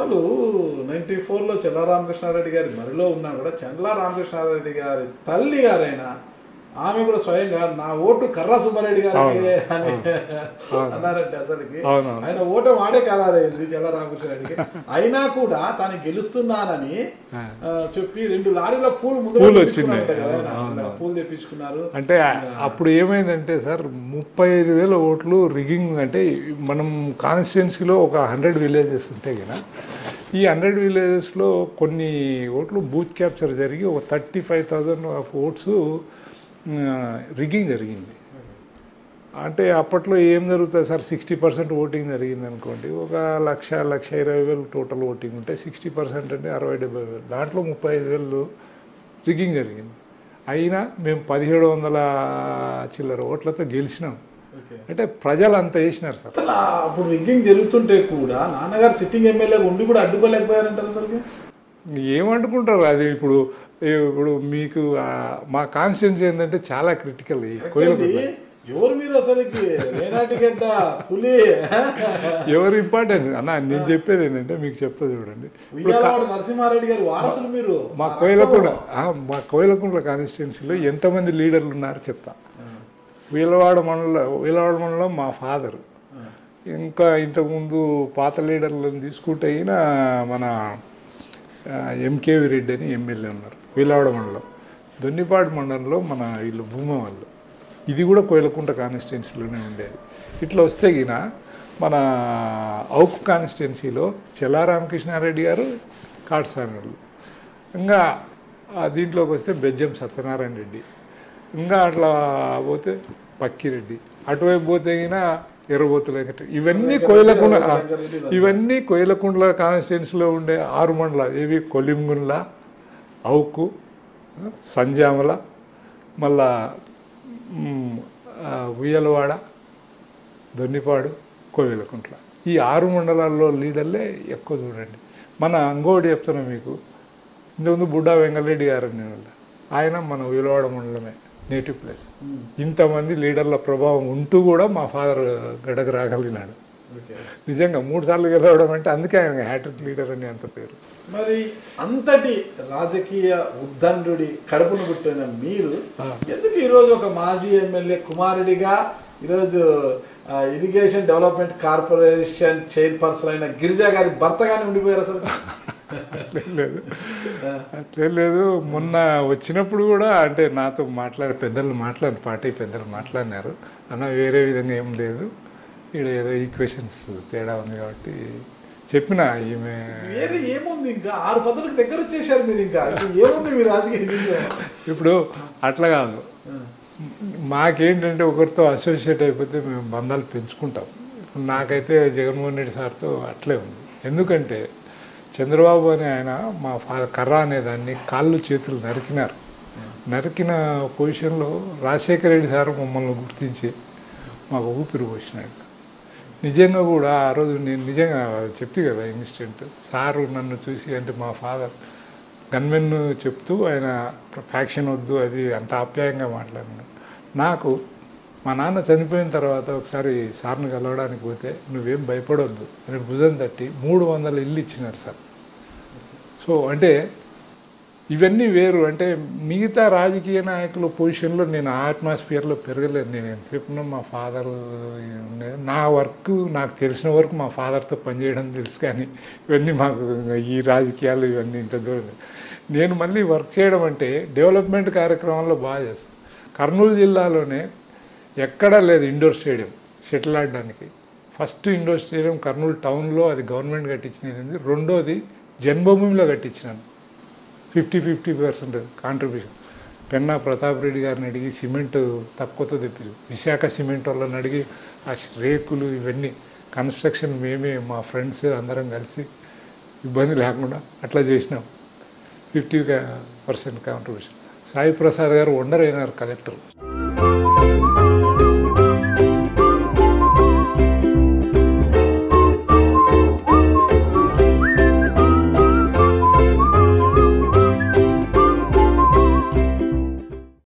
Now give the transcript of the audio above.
అసలు నైన్టీ ఫోర్లో చెల్లా రామకృష్ణారెడ్డి గారి బరిలో ఉన్నా కూడా చెల్లా రామకృష్ణారెడ్డి గారి తల్లి గారైనా ఆమె కూడా స్వయంగా నా ఓటు కర్రా సుబ్బారెడ్డి గారికి అని అన్నారంటే అసలుకి అవునవును. ఆయన ఓటు వాడే కదారైంది చెల్లా రామకృష్ణారెడ్డికి అయినా కూడా తాను గెలుస్తున్నానని ఆ, చెప్పి రెండు లారీల పూలు ముందు పూలు వచ్చినాయి. పూలు తెప్పించుకున్నారు అంటే అప్పుడు ఏమైందంటే సార్ ముప్పై ఐదు వేల ఓట్లు రిగింగ్ అంటే మనం కాన్స్టిట్యున్సీలో ఒక హండ్రెడ్ విలేజెస్ ఉంటాయి కదా ఈ హండ్రెడ్ విలేజెస్లో కొన్ని ఓట్లు బూత్ క్యాప్చర్ జరిగి ఒక thirty five thousand of votes rigging జరిగింది అంటే అప్పట్లో ఏం జరుగుతుంది సార్ సిక్స్టీ పర్సెంట్ ఓటింగ్ జరిగింది అనుకోండి ఒక లక్ష లక్ష ఇరవై వేలు టోటల్ ఓటింగ్ ఉంటే సిక్స్టీ పర్సెంట్ అంటే అరవై డెబ్బై వేలు దాంట్లో ముప్పై ఐదు వేలు రిగ్గింగ్ జరిగింది అయినా మేము పదిహేడు వందల చిల్లర ఓట్లతో గెలిచినాం ఓకే అంటే ప్రజలు అంత వేసినారు సార్ అసలు ఆ అప్పుడు రిగ్గింగ్ జరుగుతుంటే కూడా నాన్నగారు సిట్టింగ్ ఎమ్మెల్యే ఉండి కూడా అడ్డుకోలేకపోయారంటారు అసలు ఏమనుకుంటారు అది ఇప్పుడు ఇప్పుడు మీకు ఆ, మా కాన్స్టిట్యున్సీ ఏంటంటే చాలా క్రిటికల్ ఈ కోయిలకుంట ఎవరు మీరు అసలుకి రేనాటి గడ్డ పులి ఎవరు ఇంపార్టెన్స్ అన్న నేను చెప్పేది ఏంటంటే మీకు చెప్తా చూడండి ఉయ్యాలవాడు నరసింహారెడ్డి గారి వారసులు మీరు మా కోయిలకుండ ఆ, మా కోయిలకుంట్ల కాన్స్టిట్యున్సీలో ఎంతమంది లీడర్లు ఉన్నారు చెప్తా వీలవాడ మండలం వీలవాడ మండలం మా ఫాదర్ ఇంకా ఇంతకుముందు పాత లీడర్లను తీసుకుంటే అయిన మన ఆ, ఎంకేవి రెడ్డి అని ఎమ్మెల్యే ఉన్నారు వీలవాడ మండలం దొన్నిపాడు మండలంలో మన వీళ్ళు భూమా వాళ్ళు ఇది కూడా కోయిలకుంట కాన్స్టిట్యున్సీలోనే ఉండేది ఇట్లా వస్తే గిన మన ఔక్ కాన్స్టిట్యున్సీలో చెల్లా రామకృష్ణారెడ్డి గారు కాట్సానర్లు ఇంకా ఆ దీంట్లోకి వస్తే బెజ్జం సత్యనారాయణ రెడ్డి ఇంకా అట్లా పోతే పక్కిరెడ్డి అటువైపు పోతే గిన ఎర్రబోతుల వెంకట ఇవన్నీ కోయిలకుండ ఆ, ఇవన్నీ కోయిలకుండ్ల కాన్స్టిట్యున్సీలో ఉండే ఆరు మండల ఇవి కొలింగుండ్ల అవుకు ఆ, సంజామల మళ్ళా మ్, ఆ, ఉయ్యలవాడ దొన్నిపాడు కోవిలకుంట్ల ఈ ఆరు మండలాల్లో లీడర్లే ఎక్కువ చూడండి మన అంగోడి చెప్తున్నా మీకు ఇంతకుముందు బుడ్డా వెంగళరెడ్డి గారు అని వాళ్ళు. ఆయన మన ఉయ్యలవాడ మండలమే నేటివ్ ప్లేస్ ఇంతమంది లీడర్ల ప్రభావం ఉంటూ కూడా మా ఫాదర్ గడకు రాగలిగినాడు ఓకే. నిజంగా మూడు సార్లు గెలవడం అంటే అందుకే ఆయన హ్యాట్రిక్ లీడర్ అని అంత పేరు మరి అంతటి రాజకీయ ఉద్దండుడి కడుపును పుట్టిన మీరు ఎందుకు ఈరోజు ఒక మాజీ ఎమ్మెల్యే కుమారుడిగా ఈరోజు ఆ, ఇరిగేషన్ డెవలప్మెంట్ కార్పొరేషన్ చైర్పర్సన్ అయిన గిరిజా గారి భర్తగానే ఉండిపోయారు అసలు అట్లేం లేదు అట్లేం లేదు మొన్న వచ్చినప్పుడు కూడా అంటే నాతో మాట్లాడే పెద్దలు మాట్లాడి పార్టీ పెద్దలు మాట్లాడినారు అన్న వేరే విధంగా ఏం లేదు ఇక్కడ ఏదో ఈక్వేషన్స్ తేడా ఉంది కాబట్టి చెప్పిన ఈమె వేరే ఏముంది ఇంకా ఆరు పద్ధతులకు దగ్గర వచ్చేసారు మీరు ఇంకా ఇంకా ఏముంది మీ రాజకీయ జీవితం? ఇప్పుడు అట్లా కాదు మాకేంటంటే ఒకరితో అసోసియేట్ అయిపోతే మేము బంధాలు పెంచుకుంటాం ఇప్పుడు నాకైతే జగన్మోహన్ రెడ్డి సార్తో అట్లే ఉంది ఎందుకంటే చంద్రబాబు అనే ఆయన మా ఫా కర్ర అనేదాన్ని కాళ్ళు చేతులు నరికినారు నరికిన పొజిషన్లో రాజశేఖర రెడ్డి సార్ మమ్మల్ని గుర్తించి మాకు ఊపిరి పోసినాడు నిజంగా కూడా ఆ రోజు నేను నిజంగా చెప్తే కదా ఇన్సిడెంట్ సారు నన్ను చూసి అంటే మా ఫాదర్ గన్మెన్ చెప్తూ ఆయన ఫ్యాక్షన్ వద్దు అది అంత ఆప్యాయంగా మాట్లాడినాడు నాకు మా నాన్న చనిపోయిన తర్వాత ఒకసారి సార్ని కలవడానికి పోతే నువ్వేం భయపడొద్దు అని భుజం తట్టి మూడు వందల ఇల్లు ఇచ్చినారు సార్ సో అంటే ఇవన్నీ వేరు అంటే మిగతా రాజకీయ నాయకుల పొజిషన్లో నేను ఆ అట్మాస్ఫియర్లో పెరగలేదు నేను ఎంతసేపు మా ఫాదర్ నా వర్క్ నాకు తెలిసిన వరకు మా ఫాదర్తో పనిచేయడం తెలుసు కానీ ఇవన్నీ మాకు ఈ రాజకీయాలు ఇవన్నీ ఇంత దూరం నేను మళ్ళీ వర్క్ చేయడం అంటే డెవలప్మెంట్ కార్యక్రమాల్లో బాగా చేస్తాను కర్నూలు జిల్లాలోనే ఎక్కడా లేదు ఇండోర్ స్టేడియం షటిల్ ఆడడానికి ఫస్ట్ ఇండోర్ స్టేడియం కర్నూలు టౌన్లో అది గవర్నమెంట్ కట్టించినది రెండోది జన్మభూమిలో కట్టించినాను fifty fifty percent contribution Penna Pratap Reddy గారిని అడిగి సిమెంట్ తక్కువతో తెప్పి విశాఖ సిమెంట్ వాళ్ళని అడిగి ఆ రేకులు ఇవన్నీ కన్స్ట్రక్షన్ మేమే మా ఫ్రెండ్స్ అందరం కలిసి ఇబ్బంది లేకుండా అట్లా చేసినాం fifty percent contribution Sai Prasad గారు వండర్ అయినారు కలెక్టర్